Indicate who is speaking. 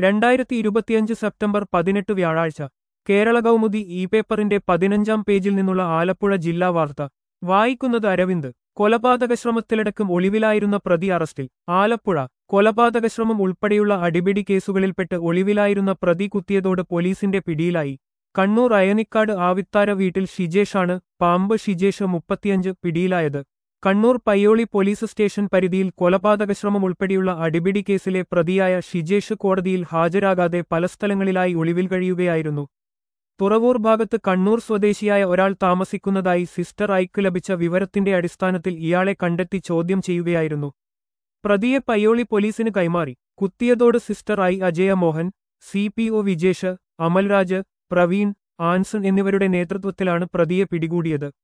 Speaker 1: രണ്ടായിരത്തി ഇരുപത്തിയഞ്ച് സെപ്റ്റംബർ പതിനെട്ട് വ്യാഴാഴ്ച കേരള കൗമുദി ഇ പേപ്പറിന്റെ പതിനഞ്ചാം പേജിൽ നിന്നുള്ള ആലപ്പുഴ ജില്ലാ വാർത്ത വായിക്കുന്നത് അരവിന്ദ് കൊലപാതകശ്രമത്തിലടക്കം ഒളിവിലായിരുന്ന പ്രതി അറസ്റ്റിൽ ആലപ്പുഴ കൊലപാതകശ്രമം ഉൾപ്പെടെയുള്ള അടിപിടി കേസുകളിൽപ്പെട്ട് ഒളിവിലായിരുന്ന പ്രതി കുത്തിയതോട് പോലീസിന്റെ പിടിയിലായി കണ്ണൂർ അയനിക്കാട് ആവിത്താര വീട്ടിൽ ഷിജേഷാണ് പാമ്പ് ഷിജേഷ് മുപ്പത്തിയഞ്ച് പിടിയിലായത് കണ്ണൂർ പയ്യോളി പോലീസ് സ്റ്റേഷൻ പരിധിയിൽ കൊലപാതകശ്രമം ഉൾപ്പെടെയുള്ള അടിപിടി കേസിലെ പ്രതിയായ ഷിജേഷ് കോടതിയിൽ ഹാജരാകാതെ പല സ്ഥലങ്ങളിലായി ഒളിവിൽ കഴിയുകയായിരുന്നു തുറവൂർ ഭാഗത്ത് കണ്ണൂർ സ്വദേശിയായ ഒരാൾ താമസിക്കുന്നതായി സിസ്റ്റർ ഐക്ക് ലഭിച്ച വിവരത്തിന്റെ അടിസ്ഥാനത്തിൽ ഇയാളെ കണ്ടെത്തി ചോദ്യം ചെയ്യുകയായിരുന്നു പ്രതിയെ പയ്യോളി പോലീസിന് കൈമാറി Kuthiyathode sister I Ajaya Mohan C P O Vijesh Amalraj Praveen Anson എന്നിവരുടെ നേതൃത്വത്തിലാണ് പ്രതിയെ പിടികൂടിയത്